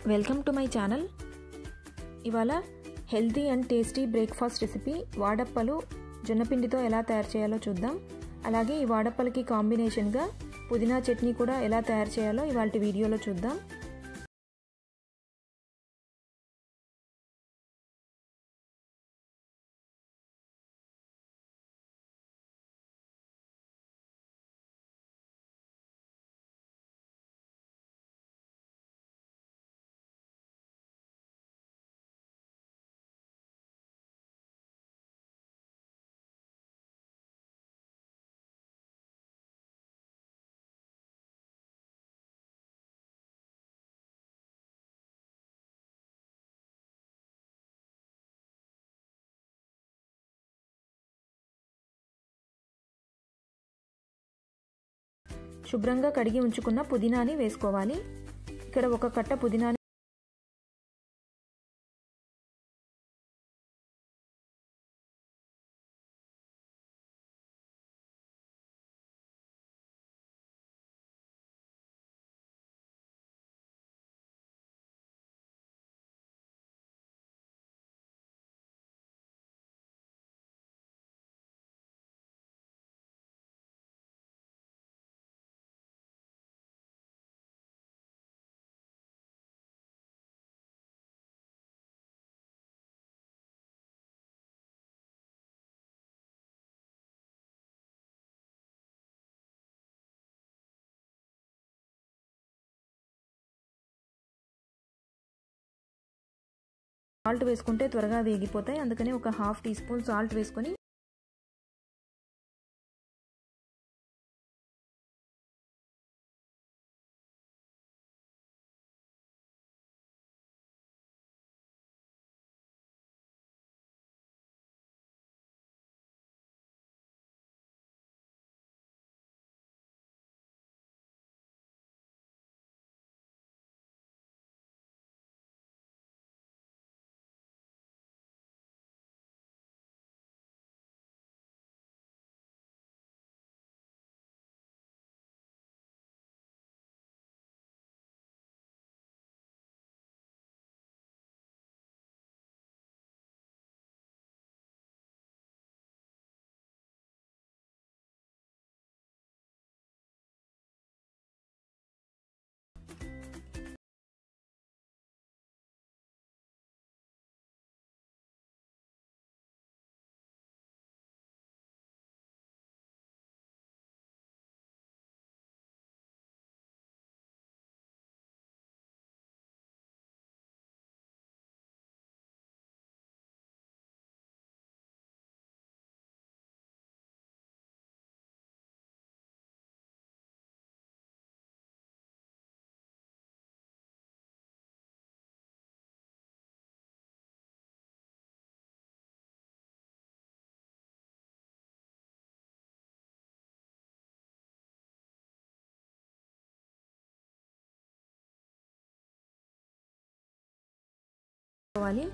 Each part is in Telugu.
వెల్కమ్ టు మై ఛానల్ ఇవాళ healthy and tasty breakfast recipe వాడప్పలు జొన్నపిండితో ఎలా తయారు చేయాలో చూద్దాం అలాగే ఈ వాడప్పలకి కాంబినేషన్గా పుదీనా చట్నీ కూడా ఎలా తయారు చేయాలో ఇవాళ వీడియోలో చూద్దాం శుభ్రంగా కడిగి ఉంచుకున్న పుదీనాని వేసుకోవాలి ఇక్కడ ఒక కట్ట పుదీనాని సాల్ట్ వేసుకుంటే త్వరగా వేగిపోతాయి అందుకని ఒక హాఫ్ టీ స్పూన్ సాల్ట్ వేసుకొని చేసుకోవాలి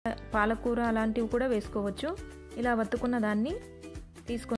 పాలకూర అలాంటివి కూడా వేసుకోవచ్చు ఇలా వత్తుకున్న దాన్ని తీసుకొని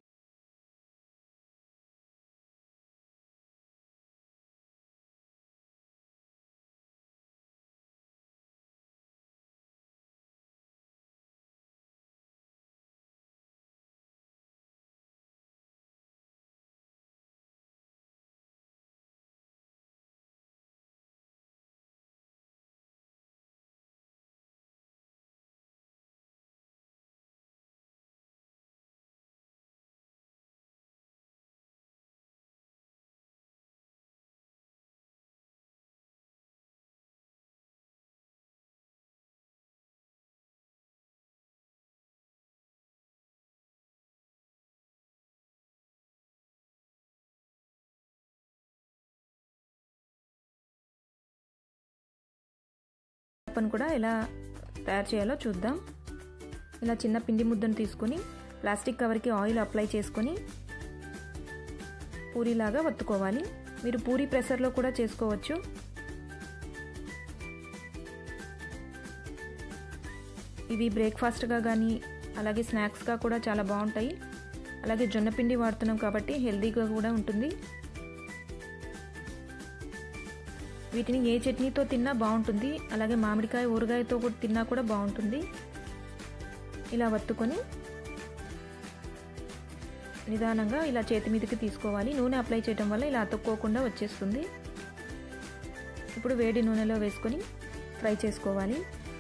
పని కూడా ఎలా తయారు చేయాలో చూద్దాం ఇలా చిన్న పిండి ముద్దను తీసుకొని ప్లాస్టిక్ కవర్కి ఆయిల్ అప్లై చేసుకొని పూరీలాగా వత్తుకోవాలి మీరు పూరీ ప్రెషర్లో కూడా చేసుకోవచ్చు ఇవి బ్రేక్ఫాస్ట్గా కానీ అలాగే స్నాక్స్గా కూడా చాలా బాగుంటాయి అలాగే జొన్న పిండి వాడుతున్నాం కాబట్టి హెల్తీగా కూడా ఉంటుంది వీటిని ఏ చట్నీతో తిన్నా బాగుంటుంది అలాగే మామిడికాయ ఊరగాయతో కూడా తిన్నా కూడా బాగుంటుంది ఇలా వత్తుకొని నిదానంగా ఇలా చేతి మీదకి తీసుకోవాలి నూనె అప్లై చేయడం వల్ల ఇలా అతుక్కోకుండా వచ్చేస్తుంది ఇప్పుడు వేడి నూనెలో వేసుకొని ఫ్రై చేసుకోవాలి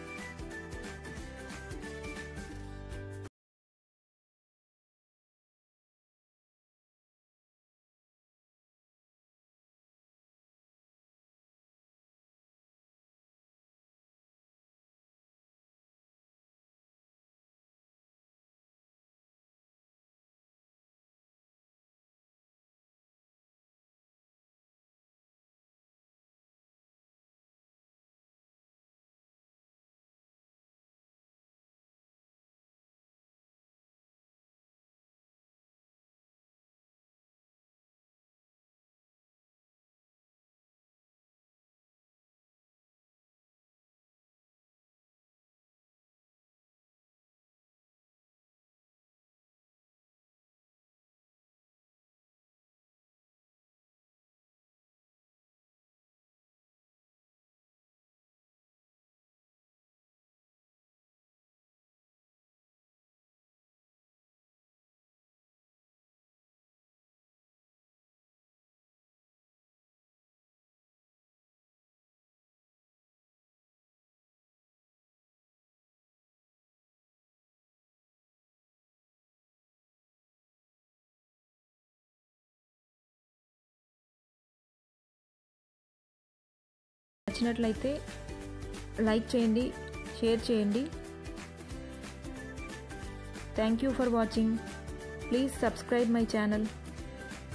నచ్చినట్లయితే లైక్ చేయండి షేర్ చేయండి thank you for watching please subscribe my channel